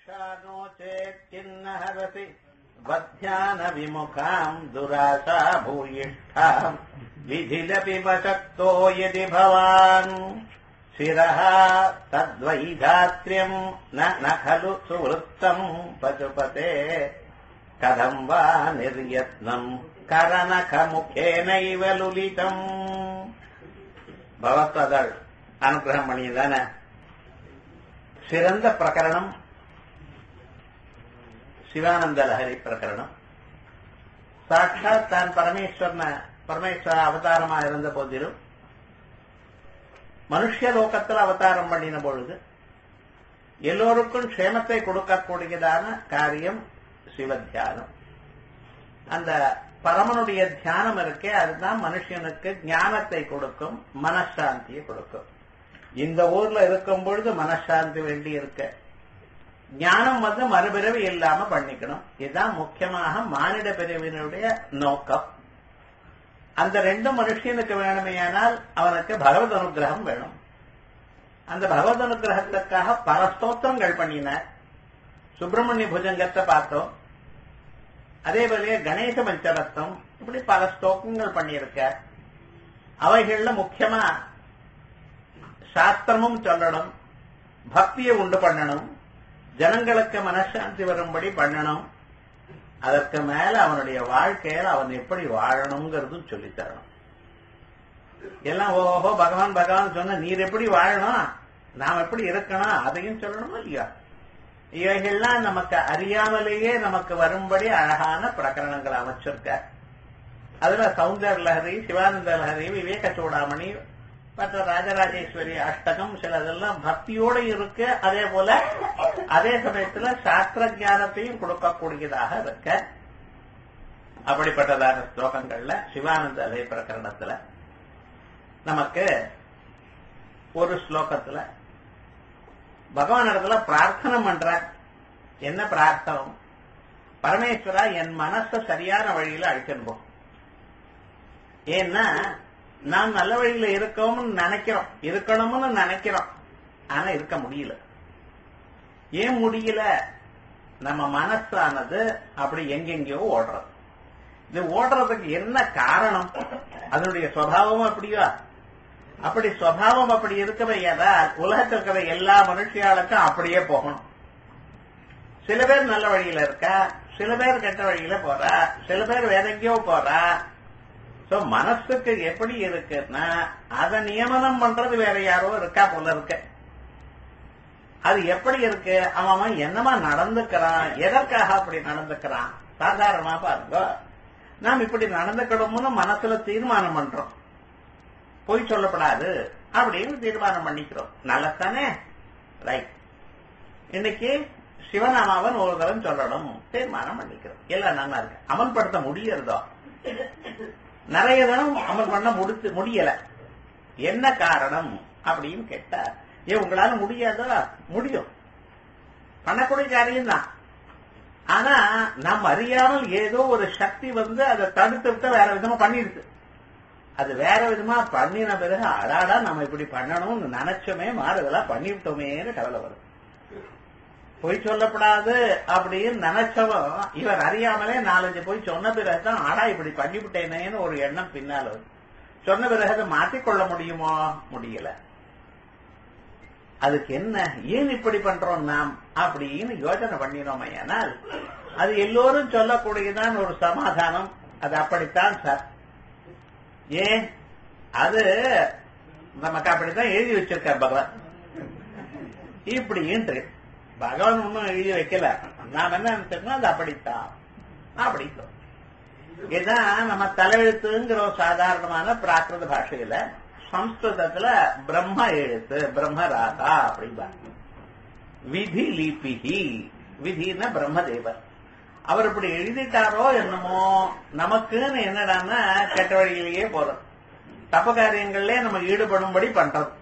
no चेत्किन्न हरसि बध्यानविमुखाम् दुराशा भूयिष्ठाम् विधिलपि वशक्तो यदि भवान् शिरः तद्वैधात्र्यम् न न खलु सुवृत्तम् पशुपते कथम् वा निर्यत्नम् கரநகமுகேனைவ லுலிதம் பகவத்பாதர் அனுகிரகம் பண்ணியதான சிறந்த பிரகரணம் சிவானந்த லஹரி பிரகரணம் சாட்சாத் தான் பரமேஸ்வரன பரமேஸ்வர அவதாரமா இருந்த போதிலும் மனுஷ லோகத்தில் அவதாரம் பண்ணின பொழுது எல்லோருக்கும் க்ஷேமத்தை கொடுக்கக்கூடியதான காரியம் சிவத்தியானம் அந்த பரமனுடைய தியானம் இருக்கே அதுதான் மனுஷனுக்கு ஞானத்தை கொடுக்கும் மனசாந்தியை கொடுக்கும் இந்த ஊர்ல இருக்கும் பொழுது மனசாந்தி வேண்டி இருக்க ஞானம் வந்து மறுபிறவி இல்லாம பண்ணிக்கணும் இதுதான் முக்கியமாக மானிட பிரிவினுடைய நோக்கம் அந்த ரெண்டு மனுஷனுக்கு வேணுமேயானால் அவனுக்கு பகவத் அனுகிரகம் வேணும் அந்த பகவத் அனுகிரகத்துக்காக பல ஸ்தோத்திரங்கள் பண்ணினார் சுப்பிரமணிய புஜங்கத்தை பார்த்தோம் அதே போல கணேச பஞ்சரத்தம் இப்படி பல ஸ்லோகங்கள் பண்ணியிருக்க அவைகள்ல முக்கியமா சாஸ்திரமும் சொல்லணும் பக்தியை உண்டு பண்ணணும் ஜனங்களுக்கு மனசாந்தி வரும்படி பண்ணணும் அதற்கு மேல அவனுடைய வாழ்க்கையில அவன் எப்படி வாழணுங்கிறதும் சொல்லித் தரணும் எல்லாம் ஓஹோ பகவான் பகவான் சொன்ன நீர் எப்படி வாழணும் நாம் எப்படி இருக்கணும் அதையும் சொல்லணும் இல்லையா இவைகள்லாம் நமக்கு அறியாமலேயே நமக்கு வரும்படி அழகான பிரகரணங்கள் அமைச்சிருக்க அதுல சௌந்தர லஹரி சிவானந்த லஹரி விவேக சூடாமணி மற்ற ராஜராஜேஸ்வரி அஷ்டகம் சிலதெல்லாம் பக்தியோடு இருக்கு அதே போல அதே சமயத்துல சாஸ்திர ஜானத்தையும் கொடுக்கக்கூடியதாக இருக்க அப்படிப்பட்டதான ஸ்லோகங்கள்ல சிவானந்த அலை பிரகரணத்துல நமக்கு ஒரு ஸ்லோகத்துல பகவான் இடத்துல பிரார்த்தனை பண்ற என்ன பிரார்த்தனம் பரமேஸ்வரா என் மனச சரியான வழியில அழிக்கணும் ஏன்னா நாம் நல்ல வழியில இருக்கோம்னு நினைக்கிறோம் இருக்கணும்னு நினைக்கிறோம் ஆனா இருக்க முடியல ஏன் முடியல நம்ம மனசானது அப்படி எங்கெங்கயோ ஓடுறது இது ஓடுறதுக்கு என்ன காரணம் அதனுடைய சுவாவமும் அப்படியா அப்படி சுவாவம் அப்படி இருக்கவே ஏதால் உலகத்தில் இருக்கிற எல்லா மனுஷியாளுக்கும் அப்படியே போகணும் சில பேர் நல்ல வழியில இருக்கா சில பேர் கெட்ட வழியில போறா சில பேர் வேற எங்கேயோ போறா சோ மனசுக்கு எப்படி இருக்குன்னா அதை நியமனம் பண்றது வேற யாரோ இருக்கா போல இருக்கு அது எப்படி இருக்கு அவன் என்னமா நடந்துக்கிறான் எதற்காக அப்படி நடந்துக்கிறான் சாதாரணமா பாருங்க நாம் இப்படி நடந்துக்கணும்னு மனசுல தீர்மானம் பண்றோம் பொய் சொல்லப்படாது அப்படின்னு தீர்மானம் பண்ணிக்கிறோம் நல்லதானே ரைட் இன்னைக்கு சிவநாமாவன் ஒரு தரம் சொல்லணும் தீர்மானம் பண்ணிக்கிறோம் எல்லாம் நல்லா இருக்கு அமல்படுத்த முடியறதோ நிறைய தினம் அமல் பண்ண முடித்து முடியல என்ன காரணம் அப்படின்னு கேட்டா ஏன் உங்களால முடியாதா முடியும் பண்ணக்கூடிய காரியம் தான் ஆனா நாம் அறியாமல் ஏதோ ஒரு சக்தி வந்து அதை தடுத்து விட்டு வேற விதமா பண்ணிடுது அது வேற விதமா பண்ணின பிறகு அடாடா நம்ம இப்படி பண்ணணும்னு நினைச்சோமே மாறுதலா பண்ணிவிட்டோமேன்னு கவலை வரும் பொய் சொல்லப்படாது அப்படின்னு நினைச்சவன் இவர் அறியாமலே நாலஞ்சு போய் சொன்ன பிறகுதான் ஆடா இப்படி பண்ணிவிட்டேனேன்னு ஒரு எண்ணம் பின்னால வரும் சொன்ன பிறகு அதை மாற்றிக்கொள்ள முடியுமோ முடியல அதுக்கு என்ன ஏன் இப்படி பண்றோம் நாம் அப்படின்னு யோசனை பண்ணினோம் ஆனால் அது எல்லோரும் சொல்லக்கூடியதான் ஒரு சமாதானம் அது அப்படித்தான் சார் ஏன் அது நமக்கு அப்படித்தான் எழுதி வச்சிருக்கார் பகவான் இப்படின்ட்டு பகவான் ஒன்னும் எழுதி வைக்கல நாம் என்ன நினைச்சிருக்கோம் அது அப்படித்தான் அப்படித்தோம் இதுதான் நம்ம தலையெழுத்துங்கிற ஒரு சாதாரணமான பிராகிருத பாஷையில சம்ஸ்கிருதத்துல பிரம்ம எழுத்து பிரம்ம ராதா அப்படிம்பாங்க விதி லிபிகி விதினா பிரம்மதேவர் அவர் இப்படி எழுதிட்டாரோ என்னமோ நமக்குன்னு என்னடான்னா கெட்ட வழியிலேயே போறது தப்ப காரியங்கள்ல நம்ம ஈடுபடும்படி பண்றது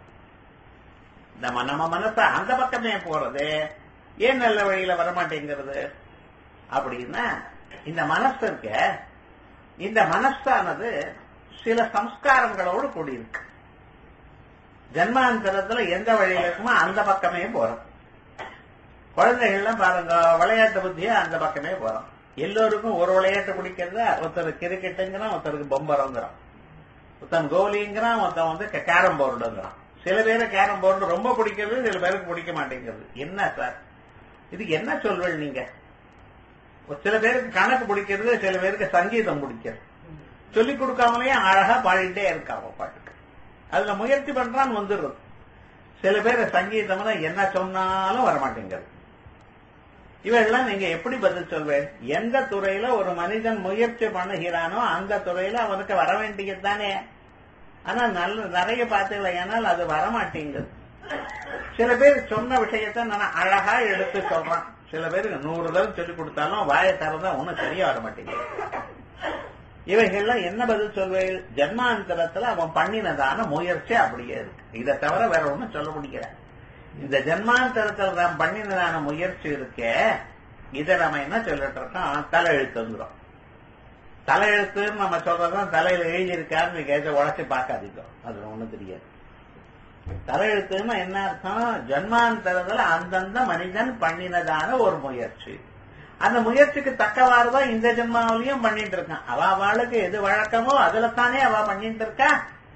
நம்ம நம்ம மனச அந்த பக்கமே போறது ஏன் நல்ல வழியில வரமாட்டேங்கிறது அப்படின்னா இந்த மனசு இருக்க இந்த மனசானது சில சம்ஸ்காரங்களோடு கூடியிருக்கு ஜன்மாந்தரத்துல எந்த வழியில இருக்குமோ அந்த பக்கமே போறது குழந்தைகள்லாம் பாருங்க விளையாட்டு புத்தியா அந்த பக்கமே போறோம் எல்லோருக்கும் ஒரு விளையாட்டு பிடிக்கிறதா ஒருத்தர் கிரிக்கெட்டுங்கிறான் ஒருத்தருக்கு பொம்பரங்கிறான் ஒருத்தன் கோலிங்கிறான் ஒருத்தன் வந்து கேரம் போர்டுங்கிறான் சில பேரு கேரம் போர்டு ரொம்ப பிடிக்கிறது சில பேருக்கு பிடிக்க மாட்டேங்கிறது என்ன சார் இதுக்கு என்ன சொல்வீள் நீங்க ஒரு சில பேருக்கு கணக்கு பிடிக்கிறது சில பேருக்கு சங்கீதம் பிடிக்கிறது சொல்லிக் கொடுக்காமலே அழகா பாடிட்டே இருக்காங்க பாட்டுக்கு அதுல முயற்சி பண்றான்னு வந்துடுறது சில பேர் சங்கீதம்னா என்ன சொன்னாலும் வரமாட்டேங்கிறது இவையெல்லாம் நீங்க எப்படி பதில் சொல்வேன் எந்த துறையில ஒரு மனிதன் முயற்சி பண்ணுகிறானோ அந்த துறையில அவனுக்கு வர வேண்டியது தானே ஆனா நல்ல நிறைய பார்த்தீங்களா ஏனால் அது வரமாட்டேங்குது சில பேர் சொன்ன விஷயத்த நான் அழகா எடுத்து சொல்றான் சில பேருக்கு நூறு தடவை சொல்லி கொடுத்தாலும் வாயை தரதான் ஒன்னும் சரியா வர மாட்டேங்குது இவைகள்லாம் என்ன பதில் சொல்வேன் ஜன்மாந்தரத்துல அவன் பண்ணினதான முயற்சி அப்படியே இருக்கு இதை தவிர வேற ஒண்ணும் சொல்ல முடியல இந்த ஜன்மாந்தரத்துல நாம் பண்ணினதான முயற்சி இருக்கே இதை நம்ம என்ன சொல்லிட்டு இருக்கோம் தலையெழுத்துங்கிறோம் தலையெழுத்துன்னு நம்ம சொல்றதும் தலையில எழுதி இருக்கான்னு கேட்ட உடச்சி பார்க்காதீங்க அது ஒண்ணும் தெரியாது தலையெழுத்துன்னா என்ன அர்த்தம் ஜன்மாந்தரத்துல அந்தந்த மனிதன் பண்ணினதான ஒரு முயற்சி அந்த முயற்சிக்கு தக்கவாறுதான் இந்த ஜென்மாவிலையும் பண்ணிட்டு இருக்கான் அவ அவளுக்கு எது வழக்கமோ அதுல தானே அவ பண்ணிட்டு இருக்கா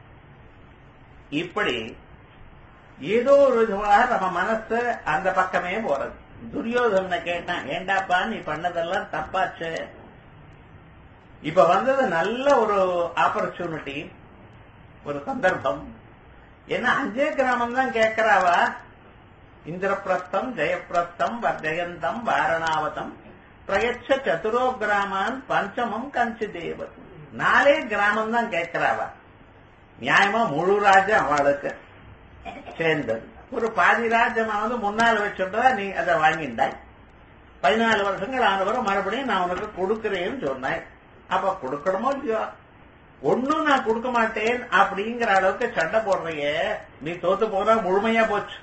இப்படி ஏதோ ஒரு இதுவாக நம்ம மனசு அந்த பக்கமே போறது துரியோதனை கேட்டான் ஏண்டாப்பா நீ பண்ணதெல்லாம் தப்பாச்சு இப்ப வந்தது நல்ல ஒரு ஆப்பர்ச்சுனிட்டி ஒரு சந்தர்ப்பம் ஏன்னா அஞ்சே கிராமம் தான் கேட்கிறாவா இந்திரபிரஸ்தம் ஜெயப்பிரஸ்தம் ஜெயந்தம் வாரணாவதம் பிரயச்ச சதுரோ கிராமான் பஞ்சமம் கஞ்சி தேவதம் நாலே கிராமம் தான் கேட்கிறாவா நியாயமா முழு ராஜ்யம் அவளுக்கு சேர்ந்தது ஒரு பாதி ராஜ்யமாவது முன்னால் வச்சுட்டா நீ அதை வாங்கிண்டாய் பதினாலு வருஷங்கள் ஆனவரும் மறுபடியும் நான் உனக்கு கொடுக்கிறேன்னு சொன்னேன் அப்ப கொடுக்கணுமோ இல்லையோ ஒன்னும் நான் கொடுக்க மாட்டேன் அப்படிங்கிற அளவுக்கு சண்டை போடுறைய நீ தோத்து போற முழுமையா போச்சு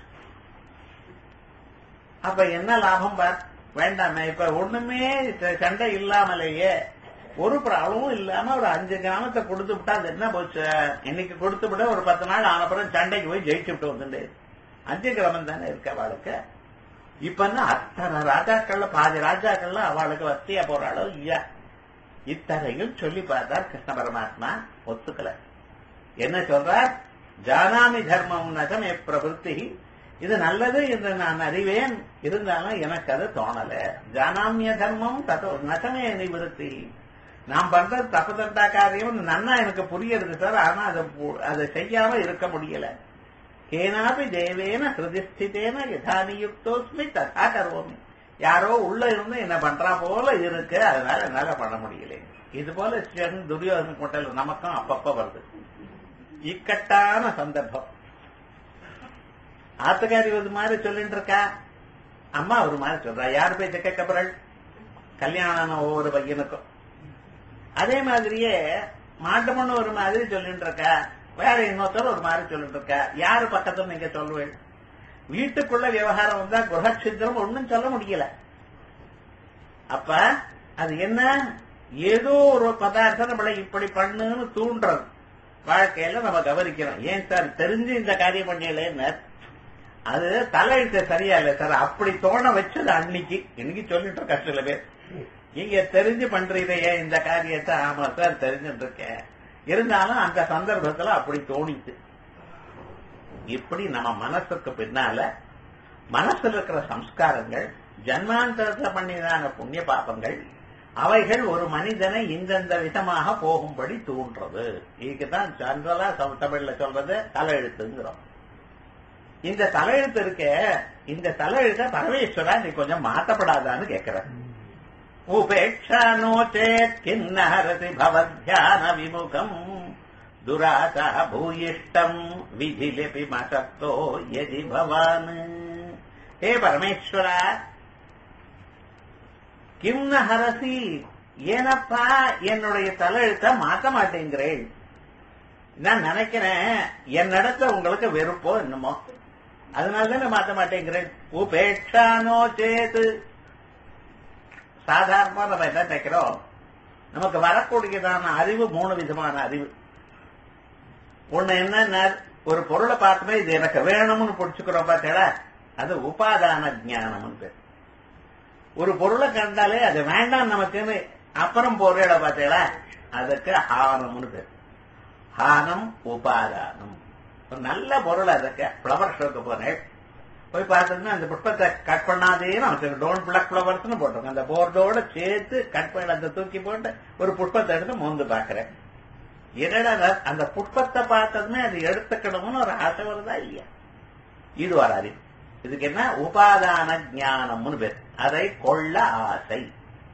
அப்ப என்ன லாபம் பார் வேண்டாமே இப்ப ஒண்ணுமே சண்டை இல்லாமலேயே ஒரு ப்ராப்ளமும் இல்லாம ஒரு அஞ்சு கிராமத்தை கொடுத்து விட்டா அது என்ன போச்சு இன்னைக்கு கொடுத்து விட ஒரு பத்து நாள் ஆனப்புறம் சண்டைக்கு போய் ஜெயிச்சு விட்டு வந்துட்டு அஞ்சு கிராமம் தானே இருக்க அவளுக்கு இப்ப என்ன அத்தனை ராஜாக்கள்ல பாதி ராஜாக்கள்ல அவளுக்கு வசதியா போறாளோ இல்லையா இத்தனையும் சொல்லி பார்த்தார் கிருஷ்ண பரமாத்மா ஒத்துக்கல என்ன சொல்றார் ஜானாமி தர்மம் நகம் பிரபுத்தி இது நல்லது என்று நான் அறிவேன் இருந்தாலும் எனக்கு அது தோணல ஜானாமிய தர்மம் ததோ நகமே நிவிருத்தி நான் பண்றது தப்பு தட்டா காரியம் நன்னா எனக்கு புரியுது சார் ஆனா அதை அதை செய்யாம இருக்க முடியல கேனாபி தேவேன ஹிருதிஸ்திதேன யதானியுக்தோஸ்மி ததா கருவோமி யாரோ உள்ள இருந்து என்ன பண்றா போல இருக்கு அதனால என்னால பண்ண முடியல இது போல துரியோதன கொட்டல் நமக்கும் அப்பப்ப வருது இக்கட்டான சந்தர்ப்பம் ஆத்துக்காரி ஒரு மாதிரி சொல்லிட்டு இருக்கா அம்மா ஒரு மாதிரி சொல்றா யார் பேச்ச கேட்கப்படுறாள் கல்யாணம் ஒவ்வொரு பையனுக்கும் அதே மாதிரியே மாட்டு பொண்ணு ஒரு மாதிரி சொல்லிட்டு இருக்கா வேற இன்னொருத்தர் ஒரு மாதிரி சொல்லிட்டு இருக்கா யாரு பக்கத்துல நீங்க சொல்லுவேன் வீட்டுக்குள்ள விவகாரம் வந்தா குரஹச்சித்திரம் ஒன்னும் சொல்ல முடியல அப்ப அது என்ன ஏதோ ஒரு பதார்த்தம் நம்மளை இப்படி பண்ணுன்னு தூண்டுறது வாழ்க்கையில நம்ம கவனிக்கிறோம் ஏன் சார் தெரிஞ்சு இந்த காரியம் பண்ணல அது தலையெழுத்து சரியா இல்ல சார் அப்படி தோண வச்சது அன்னைக்கு இன்னைக்கு சொல்லிட்டு இருக்கா சில பேர் நீங்க தெரிஞ்சு பண்றீங்க ஏன் இந்த காரியத்தை ஆமா சார் தெரிஞ்சுட்டு இருக்கேன் இருந்தாலும் அந்த சந்தர்ப்பத்துல அப்படி தோணிச்சு இப்படி நம்ம மனசுக்கு பின்னால மனசுல இருக்கிற சம்ஸ்காரங்கள் ஜன்மாந்தரத்துல பண்ணியதான புண்ணிய பாபங்கள் அவைகள் ஒரு மனிதனை இந்தந்த விதமாக போகும்படி தூண்டுறது இதுக்குதான் ஜெனரலா தமிழ்ல சொல்றது தலையெழுத்துங்கிறோம் இந்த தலையெழுத்து இருக்க இந்த தலையெழுத்த பரமேஸ்வரா நீ கொஞ்சம் மாத்தப்படாதான்னு கேக்குற உபேட்சா நோச்சேத் கிண்ணஹரதி பவத்யான விமுகம் துராசா பூயிஷ்டம் விதிலிபி மசக்தோ யதி பவான் ஹே பரமேஸ்வரா கிம்ன ஹரசி ஏனப்பா என்னுடைய தலையெழுத்த மாத்த மாட்டேங்கிறேன் நான் நினைக்கிறேன் என்னிடத்துல உங்களுக்கு வெறுப்போ என்னமோ அதனாலதானே மாத்த மாட்டேங்கிறேன் உபேட்சானோ சேது சாதாரணமா நம்ம என்ன நினைக்கிறோம் நமக்கு வரக்கூடியதான அறிவு மூணு விதமான அறிவு ஒண்ணு என்ன ஒரு பொருளை பார்த்துமே இது எனக்கு வேணும்னு பிடிச்சுக்கிறோம் பார்த்தேடா அது உபாதான ஜானம்னு பேர் ஒரு பொருளை கண்டாலே அது வேண்டாம் நமக்குன்னு அப்புறம் பொருளை பார்த்தீங்களா அதுக்கு ஹானம்னு பேர் ஹானம் உபாதானம் ஒரு நல்ல பொருள் அதுக்கு ஃப்ளவர் ஷோக்கு போனேன் போய் பார்த்தோம்னா அந்த புஷ்பத்தை கட் பண்ணாதேன்னு அவனுக்கு டோன்ட் பிளக் ஃப்ளவர்ஸ்னு போட்டிருக்கோம் அந்த போர்டோட சேர்த்து கட் பண்ணி அந்த தூக்கி போட்டு ஒரு புஷ்பத்தை எடுத்து மோந்து பாக்குறேன் என்னடா அந்த புஷ்பத்தை பார்த்ததுமே அது எடுத்துக்கணும்னு ஒரு ஆசை வருதா இல்லையா இது வராது இதுக்கு என்ன உபாதான ஞானம்னு பேர் அதை கொள்ள ஆசை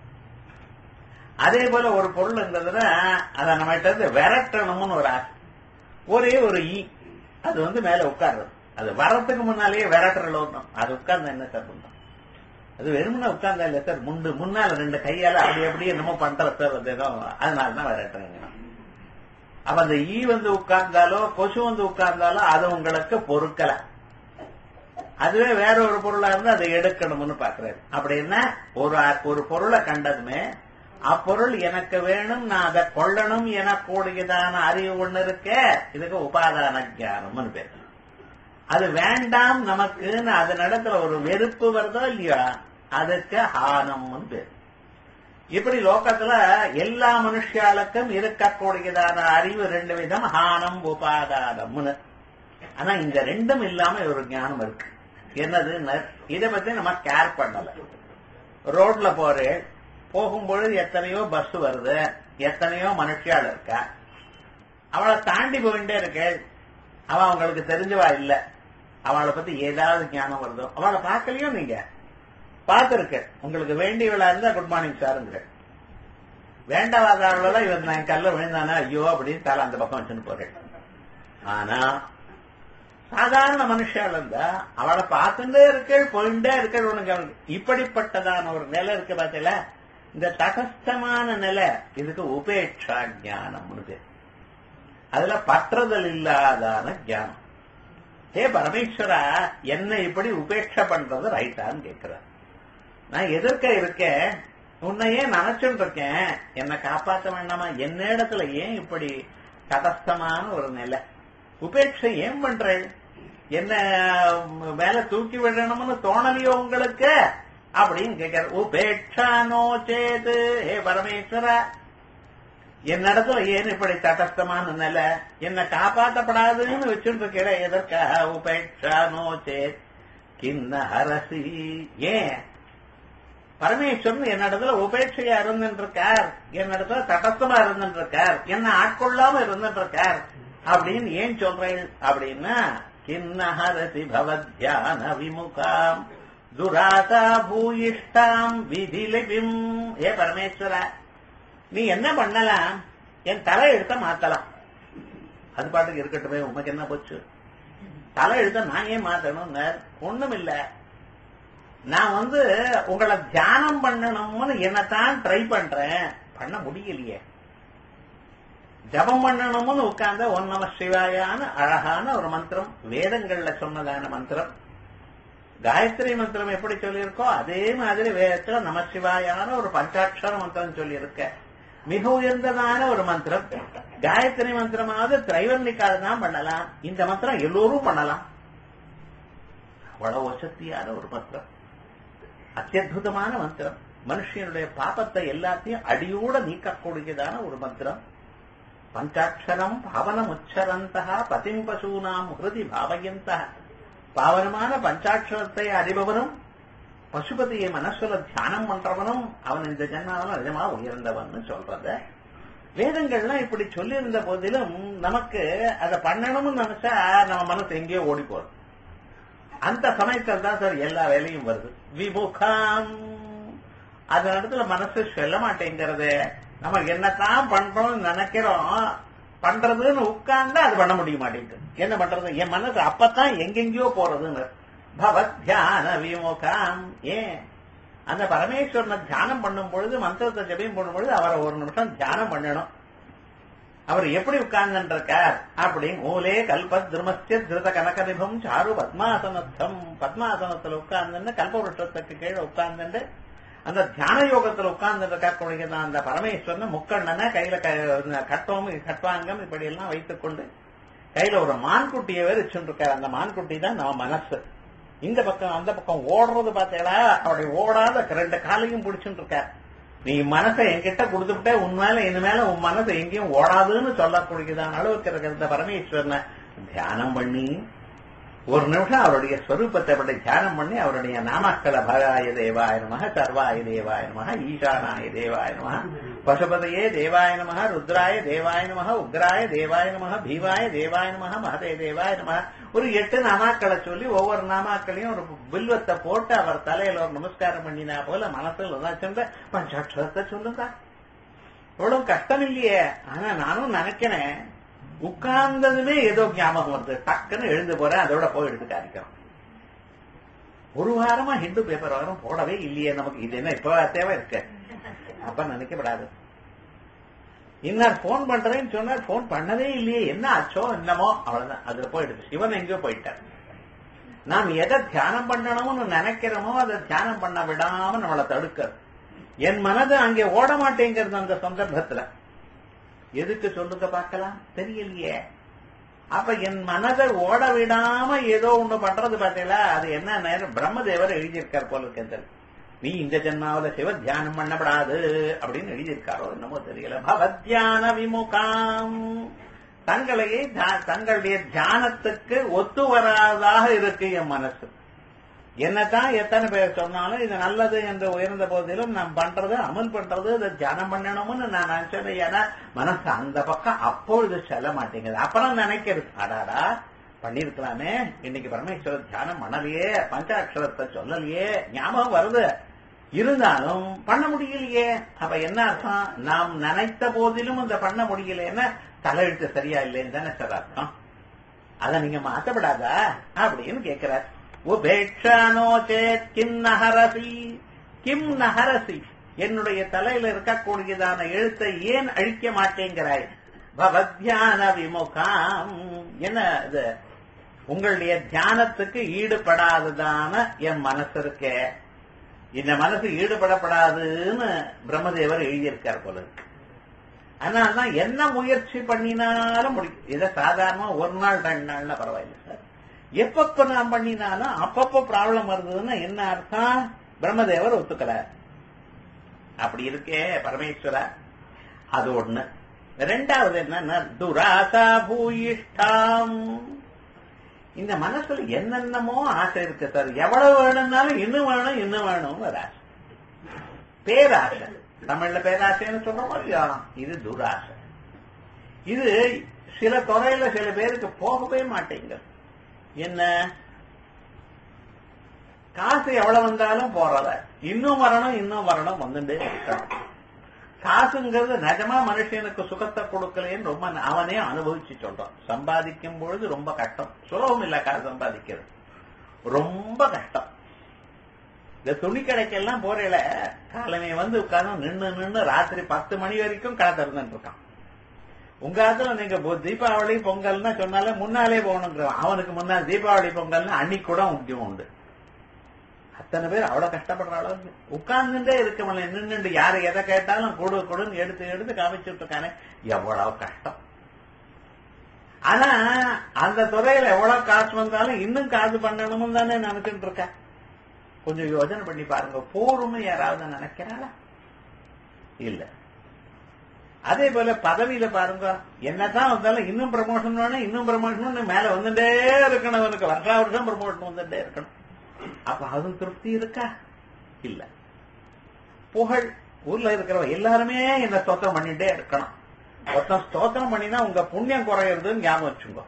அதே போல ஒரு பொருள் இருந்ததுன்னா அதை நம்மகிட்ட இருந்து விரட்டணும்னு ஒரு ஆசை ஒரே ஒரு ஈ அது வந்து மேல உட்கார்றது அது வரத்துக்கு முன்னாலேயே விரட்டுறல ஒண்ணும் அது உட்கார்ந்து என்ன சார் பண்ணும் அது வெறுமனே உட்கார்ந்தா இல்ல சார் முண்டு முன்னால ரெண்டு கையால அப்படி அப்படியே என்னமோ பண்ற சார் அது ஏதோ அதனாலதான் விரட்டுறீங்க அப்ப அந்த ஈ வந்து உட்கார்ந்தாலோ கொசு வந்து உட்கார்ந்தாலோ அது உங்களுக்கு பொறுக்கல அதுவே வேற ஒரு பொருளா இருந்தா அதை எடுக்கணும்னு பாக்குறாரு அப்படின்னா ஒரு ஒரு பொருளை கண்டதுமே அப்பொருள் எனக்கு வேணும் நான் அதை கொள்ளணும் எனக்கூடியதான அறிவு ஒண்ணு இருக்க இதுக்கு உபாதான ஜானம்னு பேர் அது வேண்டாம் நமக்குன்னு அதன் இடத்துல ஒரு வெறுப்பு வருதோ இல்லையா அதுக்கு ஹானம்னு பேர் இப்படி லோகத்துல எல்லா மனுஷாளுக்கும் இருக்கக்கூடியதான அறிவு ரெண்டு விதம் ஹானம் உபாதானம்னு ஆனா இந்த ரெண்டும் இல்லாம ஒரு ஞானம் இருக்கு என்னது இதை பத்தி நம்ம கேர் பண்ணல ரோட்ல போறேன் போகும்பொழுது எத்தனையோ பஸ் வருது எத்தனையோ மனுஷியாள் இருக்கா அவளை தாண்டி போயிட்டே இருக்கேள் அவன் அவங்களுக்கு தெரிஞ்சவா இல்ல அவளை பத்தி ஏதாவது ஞானம் வருதோ அவளை பார்க்கலையோ நீங்க பார்த்திருக்க உங்களுக்கு வேண்டியவளா இருந்தா குட் மார்னிங் சாருங்க வேண்டவாதாளெல்லாம் இவன் நான் கல்ல விழுந்தானா ஐயோ அப்படின்னு தலை அந்த பக்கம் வச்சுன்னு போறேன் ஆனா சாதாரண மனுஷால் இருந்தா அவளை பார்த்துட்டே இருக்க போயிட்டே இருக்க உனக்கு இப்படிப்பட்டதான ஒரு நிலை இருக்கு பார்த்தீங்களா இந்த தகஸ்தமான நிலை இதுக்கு உபேட்சா ஜானம்னு பேர் அதுல பற்றுதல் இல்லாதான ஜானம் ஹே பரமேஸ்வரா என்ன இப்படி உபேட்சை பண்றது ரைட்டான்னு கேட்கிறார் நான் எதிர்க்க இருக்கேன் உன்னையே நினைச்சுட்டு இருக்கேன் என்னை காப்பாற்ற வேண்டாமா என்ன இடத்துல ஏன் இப்படி தடஸ்தமான ஒரு நிலை உபேட்சை ஏன் பண்றேன் என்ன மேல தூக்கி விடணும்னு தோணலையோ உங்களுக்கு அப்படின்னு கேட்கிற உபேட்சா நோ சேது ஹே பரமேஸ்வரா என்னிடத்துல ஏன் இப்படி தட்டஸ்தமான நிலை என்ன காப்பாற்றப்படாதுன்னு வச்சுட்டு இருக்கிற எதற்காக உபேட்சா நோ சேத் கிண்ண அரசி ஏன் பரமேஸ்வரன் என்னிடத்துல உபேட்சையா இருந்துட்டு இருக்கார் என்னிடத்துல தடஸ்தமா இருந்துட்டு இருக்கார் என்ன ஆட்கொள்ளாம இருந்துட்டு இருக்கார் அப்படின்னு ஏன் சொல்றேன் அப்படின்னா கிண்ணஹரசி பவத்யான விமுகாம் துராசா பூயிஷ்டாம் விதிலிபிம் ஏ பரமேஸ்வர நீ என்ன பண்ணலாம் என் தலை எழுத்த மாத்தலாம் அது பாட்டுக்கு இருக்கட்டுமே உமக்கு என்ன போச்சு தலை எழுத்த நான் ஏன் மாத்தணும் ஒண்ணும் இல்ல நான் வந்து உங்களை தியானம் பண்ணணும்னு என்னத்தான் ட்ரை பண்றேன் பண்ண முடியலையே ஜபம் பண்ணணும்னு உட்கார்ந்த ஒன் நம சிவாயான அழகான ஒரு மந்திரம் வேதங்கள்ல சொன்னதான மந்திரம் காயத்ரி மந்திரம் எப்படி சொல்லியிருக்கோ அதே மாதிரி வேதத்துல நம சிவாயான ஒரு பஞ்சாட்சர மந்திரம் சொல்லியிருக்க மிக உயர்ந்ததான ஒரு மந்திரம் காயத்ரி மந்திரமாவது திரைவர்ணிக்காக தான் பண்ணலாம் இந்த மந்திரம் எல்லோரும் பண்ணலாம் அவ்வளவு வசத்தியான ஒரு மந்திரம் அத்தியுதமான மந்திரம் மனுஷனுடைய பாபத்தை எல்லாத்தையும் அடியோட நீக்கக்கூடியதான ஒரு மந்திரம் பஞ்சாட்சரம் பாவனமுச்சரந்தா பதிம் பசூனாம் ஹிருதி பாவயந்த பாவனமான பஞ்சாட்சரத்தை அறிபவனும் பசுபதியை மனசுல தியானம் பண்றவனும் அவன் இந்த ஜென்மாவில் நிஜமா உயர்ந்தவன் சொல்றத வேதங்கள்லாம் இப்படி சொல்லியிருந்த போதிலும் நமக்கு அதை பண்ணணும்னு நினைச்சா நம்ம மனசு எங்கேயோ ஓடி போறது அந்த சமயத்தில் தான் சார் எல்லா வேலையும் வருது விமுகாம் அந்த இடத்துல மனசு சொல்ல மாட்டேங்கிறது நம்ம என்னத்தான் பண்றோம்னு நினைக்கிறோம் பண்றதுன்னு உட்கார்ந்தா அது பண்ண முடிய மாட்டேங்குது என்ன பண்றது என் மனசு அப்பதான் எங்கெங்கயோ போறதுன்னு பவத் தியான விமுகாம் ஏன் அந்த பரமேஸ்வரனை தியானம் பண்ணும் பொழுது மந்திரத்தை ஜபியம் பண்ணும் பொழுது அவரை ஒரு நிமிஷம் தியானம் பண்ணணும் அவர் எப்படி உட்கார்ந்துருக்கார் அப்படி மூலே கல்பத் திருமஸ்ய திருத கனகரிபம் சாரு பத்மாசனத்தம் பத்மாசனத்துல உட்கார்ந்து கல்பவருஷத்துக்கு கீழே உட்கார்ந்துட்டு அந்த தியான யோகத்துல உட்கார்ந்து இருக்கக்கூடிய அந்த பரமேஸ்வரன் முக்கண்ணனை கையில கட்டம் கட்வாங்கம் இப்படி எல்லாம் வைத்துக் கொண்டு கையில ஒரு மான்குட்டியை வேறு வச்சுருக்காரு அந்த மான்குட்டி தான் நம்ம மனசு இந்த பக்கம் அந்த பக்கம் ஓடுறது பார்த்தீங்களா அப்படி ஓடாத ரெண்டு காலையும் பிடிச்சுட்டு இருக்க நீ மனசை என்கிட்ட கொடுத்துட்டே உன் மேல இனி மேல உன் மனசை எங்கேயும் ஓடாதுன்னு சொல்லக்கூடியதான அளவுக்கு இருக்கிற இந்த பரமேஸ்வரனை தியானம் பண்ணி ஒரு நிமிஷம் அவருடைய ஸ்வரூபத்தை பற்றி தியானம் பண்ணி அவருடைய நாமாக்களை பகாய தேவாய நமக சர்வாய தேவாய நமக ஈசானாய தேவாய நமக பசுபதையே தேவாய நமக ருத்ராய தேவாய நமக உக்ராய தேவாய நமக பீவாய தேவாய நமக மகதே தேவாய நமக ஒரு எட்டு நாமாக்களை சொல்லி ஒவ்வொரு நாமாக்களையும் ஒரு வில்வத்தை போட்டு அவர் தலையில ஒரு நமஸ்காரம் பண்ணினா போல மனசுல சென்ற பஞ்சாட்சரத்தை சொல்லுங்க இவ்வளவு கஷ்டம் இல்லையே ஆனா நானும் நினைக்கிறேன் உட்கார்ந்ததுமே ஏதோ ஞாபகம் வருது டக்குன்னு எழுந்து போறேன் அதோட போய் எடுத்து காமிக்கிறோம் ஒரு வாரமா ஹிந்து பேப்பர் வாரம் போடவே இல்லையே நமக்கு இது என்ன இப்ப தேவை இருக்கு அப்ப நினைக்கப்படாது இன்னார் போன் பண்றேன்னு சொன்னார் போன் பண்ணவே இல்லையே என்ன ஆச்சோ என்னமோ அவ்வளவுதான் அதுல போயிடுது சிவன் எங்கேயோ போயிட்டார் நாம் எதை தியானம் பண்ணணும்னு நினைக்கிறோமோ அதை தியானம் பண்ண விடாம நம்மளை தடுக்கிறது என் மனது அங்கே ஓட மாட்டேங்கிறது அந்த சந்தர்ப்பத்துல எதுக்கு சொல்லுங்க பார்க்கலாம் தெரியலையே அப்ப என் மனதை ஓட விடாம ஏதோ ஒண்ணு பண்றது பாத்தீங்களா அது என்ன நேரம் பிரம்மதேவர் எழுதியிருக்கார் போல இருக்கு நீ இந்த ஜென்மாவில சிவ தியானம் பண்ணப்படாது அப்படின்னு எழுதியிருக்காரோ என்னமோ தெரியல பவத்யான விமுகாம் தங்களையே தங்களுடைய தியானத்துக்கு ஒத்து வராதாக இருக்கு என் மனசு என்னதான் எத்தனை பேர் சொன்னாலும் இது நல்லது என்று உயர்ந்த போதிலும் நான் பண்றது அமல் பண்றது இதை தியானம் பண்ணணும்னு நான் நினைச்சது ஏன்னா மனசு அந்த பக்கம் அப்பொழுது செல்ல மாட்டேங்குது அப்புறம் நினைக்கிறது அடாடா பண்ணிருக்கலாமே இன்னைக்கு பரமேஸ்வர தியானம் பண்ணலையே பஞ்சாட்சரத்தை சொல்லலையே ஞாபகம் வருது இருந்தாலும் பண்ண முடியலையே அப்ப என்ன அர்த்தம் நாம் நினைத்த போதிலும் இந்த பண்ண முடியலன்னா தலையெழுத்து சரியா இல்லைன்னு தானே சார் அர்த்தம் அதை நீங்க மாத்தப்படாதா அப்படின்னு கேட்கிறார் உபேட்சானோ சேத் கிம் நகரசி கிம் நகரசி என்னுடைய தலையில இருக்கக்கூடியதான எழுத்தை ஏன் அழிக்க மாட்டேங்கிறாய் பவத்யான விமுகாம் என்ன இது உங்களுடைய தியானத்துக்கு ஈடுபடாததான என் மனசு இருக்கே இந்த மனசு ஈடுபடப்படாதுன்னு பிரம்மதேவர் எழுதியிருக்கார் போல இருக்கு அதனாலதான் என்ன முயற்சி பண்ணினாலும் முடியும் இதை சாதாரணமா ஒரு நாள் ரெண்டு நாள்னா பரவாயில்லை சார் எப்பப்ப நான் பண்ணினாலும் அப்பப்ப ப்ராப்ளம் வருதுன்னா என்ன அர்த்தம் பிரம்மதேவர் ஒத்துக்கல அப்படி இருக்கே பரமேஸ்வர அது ஒண்ணு ரெண்டாவது என்ன துராசா பூயிஷ்டாம் இந்த மனசுல என்னென்னமோ ஆசை இருக்கு சார் எவ்வளவு வேணும்னாலும் இன்னும் வேணும் இன்னும் வேணும் ஒரு ஆசை பேராசை தமிழ்ல பேராசைன்னு சொல்றோம் இல்லையா இது துராசை இது சில துறையில சில பேருக்கு போகவே மாட்டேங்குது என்ன காசு எவ்வளவு வந்தாலும் போறத இன்னும் வரணும் இன்னும் வரணும் வந்துட்டே இருக்கணும் காசுங்கிறது நிஜமா மனுஷனுக்கு சுகத்தை கொடுக்கலைன்னு ரொம்ப அவனே அனுபவிச்சு சொல்றான் சம்பாதிக்கும் பொழுது ரொம்ப கஷ்டம் சுலபம் இல்ல காசு சம்பாதிக்கிறது ரொம்ப கஷ்டம் இந்த துணி கடைக்கெல்லாம் போறேல காலமே வந்து உட்கார்ந்து நின்று நின்று ராத்திரி பத்து மணி வரைக்கும் கடை திறந்துட்டு இருக்கான் உங்க இடத்துல நீங்க தீபாவளி பொங்கல்னா சொன்னாலே முன்னாலே போகணுங்கிற அவனுக்கு முன்னால் தீபாவளி பொங்கல்னா அன்னைக்கு கூட முக்கியம் உண்டு அத்தனை பேர் அவ்வளவு கஷ்டப்படுற அளவுக்கு உட்கார்ந்துட்டே இருக்க முடியல நின்று யாரு எதை கேட்டாலும் கொடு கொடுன்னு எடுத்து எடுத்து காமிச்சுட்டு இருக்கானே எவ்வளவு கஷ்டம் ஆனா அந்த துறையில எவ்வளவு காசு வந்தாலும் இன்னும் காசு பண்ணணும்னு தானே நினைச்சுட்டு இருக்க கொஞ்சம் யோசனை பண்ணி பாருங்க போரும்னு யாராவது நினைக்கிறாளா இல்ல அதே போல பதவியில பாருங்க என்னதான் வந்தாலும் இன்னும் ப்ரமோஷன் வேணும் இன்னும் ப்ரமோஷன் மேல வந்துட்டே இருக்கணும் அவனுக்கு வருஷா வருஷம் ப்ரமோஷன் வந்துட்டே இருக்கணும் அப்ப அது திருப்தி இருக்கா இல்ல புகழ் ஊர்ல இருக்கிறவங்க எல்லாருமே என்ன ஸ்தோத்திரம் பண்ணிட்டே இருக்கணும் ஒருத்தன் ஸ்தோத்திரம் பண்ணினா உங்க புண்ணியம் குறையிறதுன்னு ஞாபகம் வச்சுங்க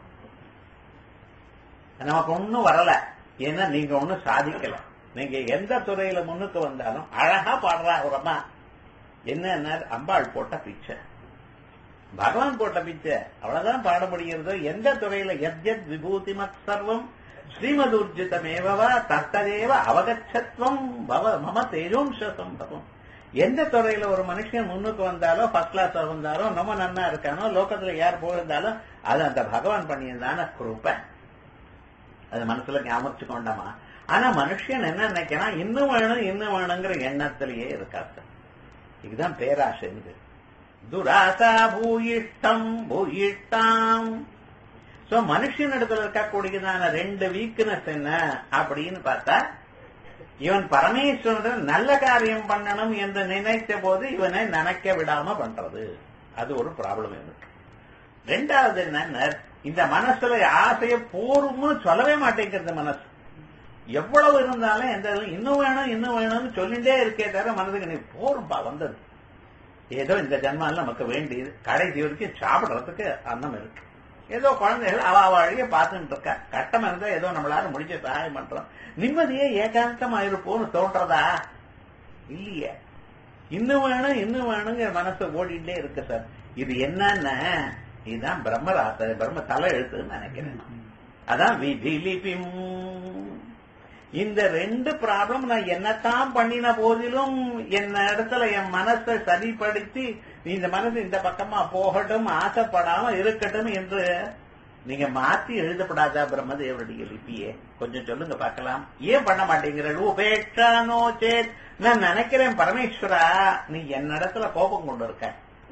நமக்கு ஒன்னும் வரல ஏன்னா நீங்க ஒன்னும் சாதிக்கல நீங்க எந்த துறையில முன்னுக்கு வந்தாலும் அழகா பாடுறா ஒரு அம்மா என்ன அம்பாள் போட்ட பிச்சை பகவான் போட்ட பிச்சை அவ்வளவுதான் பாட முடிகிறதோ எந்த துறையில எத்யத் விபூதி மத் சர்வம் ஸ்ரீமதூர்ஜிதமேவா தத்ததேவ அவகச்சத்வம் பவ மம தேஜோம்ச சம்பவம் எந்த துறையில ஒரு மனுஷன் முன்னுக்கு வந்தாலோ ஃபர்ஸ்ட் கிளாஸ் வந்தாலோ நம்ம நன்னா இருக்கானோ லோகத்துல யார் போயிருந்தாலும் அது அந்த பகவான் பண்ணியிருந்தான குரூப்ப அது மனசுல ஞாபகம் ஆனா மனுஷன் என்ன நினைக்கிறான் இன்னும் வேணும் இன்னும் வேணுங்கிற எண்ணத்திலேயே இருக்காது இதுதான் பேராசை துராசா பூயிஷ்டம் பூயிஷ்டாம் சோ மனுஷன் இடத்துல இருக்கக்கூடியதான ரெண்டு வீக்னஸ் என்ன அப்படின்னு பார்த்தா இவன் பரமேஸ்வரன் நல்ல காரியம் பண்ணணும் என்று நினைத்த போது இவனை நினைக்க விடாம பண்றது அது ஒரு ப்ராப்ளம் இருக்கு ரெண்டாவது என்ன இந்த மனசுல ஆசைய போரும்னு சொல்லவே மாட்டேங்கிறது மனசு எவ்வளவு இருந்தாலும் எந்த இதுல இன்னும் வேணும் இன்னும் வேணும்னு சொல்லிட்டே இருக்கே தவிர மனதுக்கு நீ போரும்பா வந்தது ஏதோ இந்த ஜன்மால நமக்கு வேண்டியது கடைசி வரைக்கும் சாப்பிடுறதுக்கு அன்னம் இருக்கு ஏதோ குழந்தைகள் அவ அவ வழிய பார்த்துட்டு இருக்கா கட்டம் இருந்தா ஏதோ நம்மளால முடிஞ்ச சகாயம் பண்றோம் நிம்மதியே ஏகாந்தமா இருப்போம்னு தோன்றதா இல்லையே இன்னும் வேணும் இன்னும் வேணுங்கிற மனசு ஓடிட்டே இருக்கு சார் இது என்னன்னா இதுதான் பிரம்மராச பிரம்ம தலை எழுத்துன்னு நினைக்கிறேன் அதான் விதிலிபிம் இந்த ரெண்டு ப்ராப்ளம் நான் என்னத்தான் பண்ணின போதிலும் என்ன இடத்துல என் மனசை சரிப்படுத்தி இந்த மனசு இந்த பக்கமா போகட்டும் ஆசைப்படாம இருக்கட்டும் என்று நீங்க மாத்தி எழுதப்படாதா பிரம்மதேவருடைய லிபியே கொஞ்சம் சொல்லுங்க பார்க்கலாம் ஏன் பண்ண மாட்டேங்கிற உபேட்சா நோ சேத் நான் நினைக்கிறேன் பரமேஸ்வரா நீ என்னிடத்துல கோபம் கொண்டு இருக்க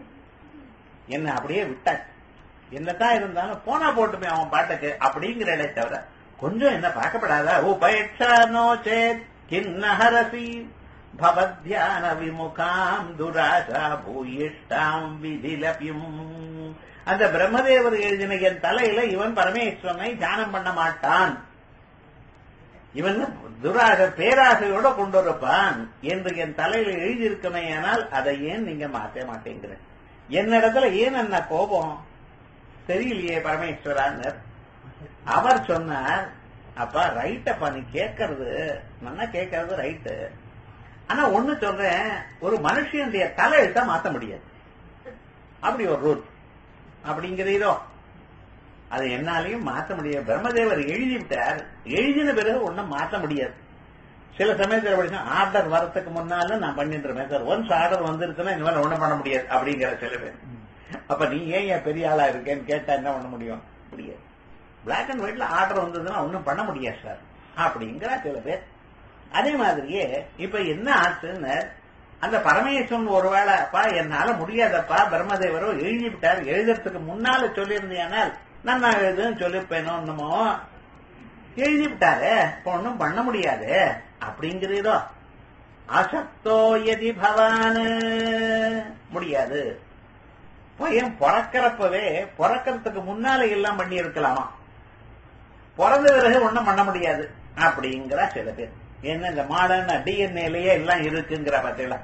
என்ன அப்படியே விட்ட என்னதான் இருந்தாலும் போனா போட்டுமே அவன் பாட்டுக்கு அப்படிங்கிறடே தவிர கொஞ்சம் என்ன பார்க்கப்படாதா உபேட்சா நோ சேத் கிண்ணஹரசி பவத்யான விமுகாம் துராசா பூயிஷ்டாம் விதிலபியும் அந்த பிரம்மதேவர் எழுதின என் தலையில இவன் பரமேஸ்வரனை தியானம் பண்ண மாட்டான் இவன் துராச பேராசையோட கொண்டு இருப்பான் என்று என் தலையில எழுதியிருக்கமே ஆனால் அதை ஏன் நீங்க மாற்ற மாட்டேங்கிற என்னிடத்துல ஏன் என்ன கோபம் தெரியலையே பரமேஸ்வரான்னு அவர் சொன்னார் அப்பா ரைட்டப்பா நீ கேட்கறது நல்லா கேட்கறது ரைட்டு ஆனா ஒண்ணு சொல்றேன் ஒரு மனுஷனுடைய தலையெழுத்த மாத்த முடியாது அப்படி ஒரு ரூல் அப்படிங்கிறீரோ அது என்னாலையும் மாத்த முடியாது பிரம்மதேவர் எழுதிவிட்டார் எழுதின பிறகு ஒன்னும் மாத்த முடியாது சில சமயத்தில் படிச்சா ஆர்டர் வரத்துக்கு முன்னால நான் பண்ணிட்டு இருப்பேன் சார் ஒன்ஸ் ஆர்டர் வந்துருச்சுன்னா இனிமேல் ஒண்ணும் பண்ண முடியாது அப்படிங்கிற சில பேர் அப்ப நீ ஏன் என் பெரிய ஆளா இருக்கேன்னு கேட்டா என்ன பண்ண முடியும் முடியாது பிளாக் அண்ட் ஒயிட்ல ஆர்டர் வந்ததுன்னா ஒன்னும் பண்ண முடியாது சார் அப்படிங்கிற சில பேர் அதே மாதிரியே இப்ப என்ன ஆச்சுன்னு அந்த பரமேஸ்வரன் ஒருவேளை அப்பா என்னால முடியாதப்பா பிரம்மதேவரோ எழுதி விட்டார் எழுதுறதுக்கு முன்னால சொல்லியிருந்தேனால் நான் நான் எழுதுன்னு சொல்லிருப்பேனோ என்னமோ எழுதி விட்டாரு இப்ப ஒன்னும் பண்ண முடியாது அப்படிங்கிறதோ அசக்தோ எதி பவான் முடியாது பையன் பிறக்கிறப்பவே பிறக்கிறதுக்கு முன்னால எல்லாம் பண்ணி இருக்கலாமா பிறந்த பிறகு ஒண்ணும் பண்ண முடியாது அப்படிங்கிற சில பேர் என்ன இந்த மாடர்ன் டிஎன்ஏலயே எல்லாம் இருக்குங்கிற பத்தில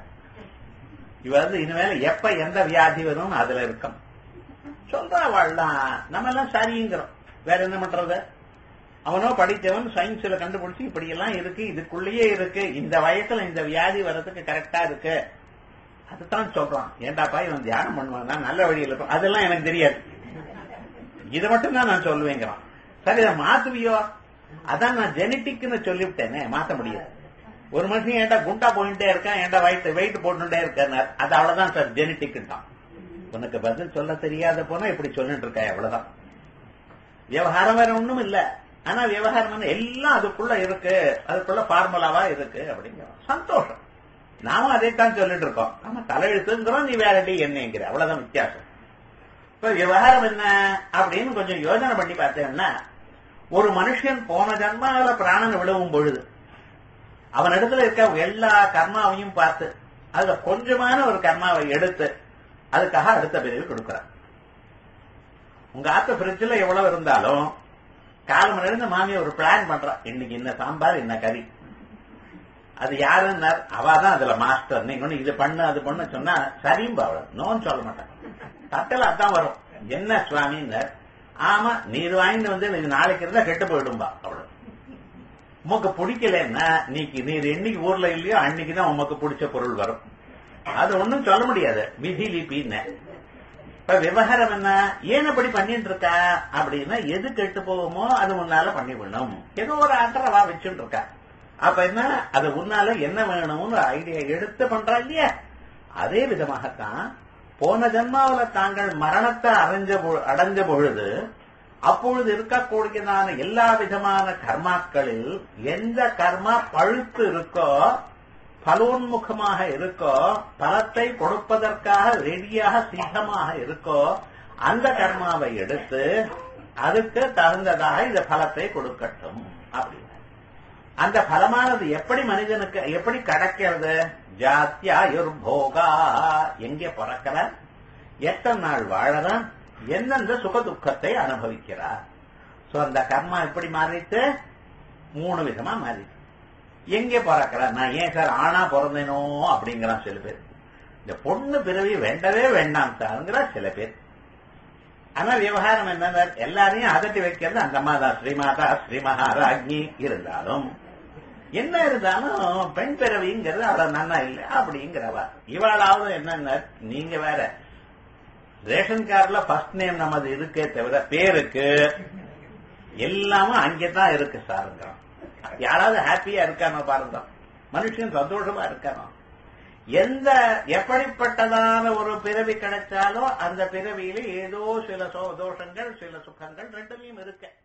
இவ வந்து இனிமேல எப்ப எந்த வியாதி வரும் அதுல இருக்கும் சொல்றா வாழலாம் நம்ம எல்லாம் சரிங்கிறோம் வேற என்ன பண்றது அவனோ படித்தவன் சயின்ஸ்ல கண்டுபிடிச்சு இப்படி எல்லாம் இருக்கு இதுக்குள்ளேயே இருக்கு இந்த வயசுல இந்த வியாதி வர்றதுக்கு கரெக்டா இருக்கு அதுதான் சொல்றான் ஏண்டாப்பா இவன் தியானம் பண்ணுவான் நல்ல வழியில் இருக்கும் அதெல்லாம் எனக்கு தெரியாது இதை மட்டும் தான் நான் சொல்லுவேங்கிறான் சரி இதை மாத்துவியோ அதான் நான் ஜெனட்டிக்னு சொல்லிவிட்டேனே மாத்த முடியாது ஒரு மனுஷன் ஏன்டா குண்டா போயிட்டே இருக்கான் ஏன்டா வயிற்று வெயிட் போட்டுட்டே இருக்கார் அது அவ்வளவுதான் சார் ஜெனட்டிக் தான் உனக்கு பதில் சொல்ல தெரியாத போனா இப்படி சொல்லிட்டு இருக்க அவ்வளவுதான் விவகாரம் வேற ஒண்ணும் இல்ல ஆனா விவகாரம் எல்லாம் அதுக்குள்ள இருக்கு அதுக்குள்ள ஃபார்முலாவா இருக்கு அப்படிங்கிறோம் சந்தோஷம் நாமும் அதைத்தான் சொல்லிட்டு இருக்கோம் ஆமா தலையெழுத்துங்கிறோம் நீ வேற டி என்னங்கிற அவ்வளவுதான் வித்தியாசம் இப்ப விவகாரம் என்ன அப்படின்னு கொஞ்சம் யோசனை பண்ணி பார்த்தேன்னா ஒரு மனுஷன் போன ஜன்மாவில பிராணனை விடவும் பொழுது அவன் இடத்துல இருக்க எல்லா கர்மாவையும் பார்த்து அதுல கொஞ்சமான ஒரு கர்மாவை எடுத்து அதுக்காக அடுத்த பிரிவு கொடுக்கிறான் உங்க ஆத்த பிரிட்ஜில் எவ்வளவு இருந்தாலும் காலம் இருந்து மாமி ஒரு பிளான் பண்றான் இன்னைக்கு என்ன சாம்பார் என்ன கறி அது யாருன்னார் அவாதான் அதுல மாஸ்டர் நீங்க ஒண்ணு இது பண்ணு அது பண்ணு சொன்னா சரியும் அவள நோன்னு சொல்ல மாட்டான் தட்டல அதான் வரும் என்ன சுவாமின்னார் ஆமா நீர் வாங்கிட்டு வந்து நீங்க நாளைக்கு இருந்தா கெட்டு போயிடும்பா அவ்வளவு உமக்கு பிடிக்கலன்னா நீக்கு நீர் என்னைக்கு ஊர்ல இல்லையோ அன்னைக்குதான் உமக்கு பிடிச்ச பொருள் வரும் அது ஒண்ணும் சொல்ல முடியாது விதி லிபின்னு இப்ப விவகாரம் என்ன ஏன் அப்படி பண்ணிட்டு இருக்கா அப்படின்னா எது கெட்டு போகுமோ அது முன்னால பண்ணி விடணும் ஏதோ ஒரு ஆட்டரவா வச்சுட்டு இருக்கா அப்ப என்ன அது உன்னால என்ன வேணும்னு ஐடியா எடுத்து பண்றா இல்லையா அதே விதமாகத்தான் போன ஜன்மாவில தாங்கள் மரணத்தை அடைஞ்ச பொ- அடைஞ்ச பொழுது அப்பொழுது இருக்கக்கூடியதான எல்லா விதமான கர்மாக்களில் எந்த கர்மா பழுத்து இருக்கோ பலோன்முகமாக இருக்கோ பலத்தை கொடுப்பதற்காக ரெடியாக சித்தமாக இருக்கோ அந்த கர்மாவை எடுத்து அதுக்கு தகுந்ததாக இந்த பலத்தை கொடுக்கட்டும் அப்படின்னு அந்த பலமானது எப்படி மனிதனுக்கு எப்படி கிடைக்கிறது ஜாத்தியாயுர்போகா எங்கே பிறக்கிறார் எத்தனை நாள் வாழறான் எந்தெந்த சுக துக்கத்தை அனுபவிக்கிறார் சோ அந்த கர்மா எப்படி மாறிட்டு மூணு விதமா மாறிட்டு எங்கே பிறக்கிறார் நான் ஏன் சார் ஆணா பிறந்தேனோ அப்படிங்கிறான் சில பேர் இந்த பொண்ணு பிறவி வேண்டவே வேண்டாம் சார்ங்கிற சில பேர் ஆனா விவகாரம் என்ன எல்லாரையும் அதட்டி வைக்கிறது அந்த மாதா ஸ்ரீமாதா ஸ்ரீ மகாராஜ்ஞி இருந்தாலும் என்ன இருந்தாலும் பெண் பிறவிங்கிறது அவ்வளவு நன்னா இல்லை அப்படிங்கிறவா இவாளாவது என்னன்னா நீங்க வேற ரேஷன் கார்டுல ஃபர்ஸ்ட் நேம் நமது இருக்கே தவிர பேருக்கு எல்லாமே அங்கேதான் இருக்கு சாருங்கிறோம் யாராவது ஹாப்பியா இருக்கானோ பாருங்க மனுஷன் சந்தோஷமா இருக்கானோ எந்த எப்படிப்பட்டதான ஒரு பிறவி கிடைச்சாலும் அந்த பிறவியில ஏதோ சில சோ- தோஷங்கள் சில சுகங்கள் ரெண்டுலையும் இருக்கு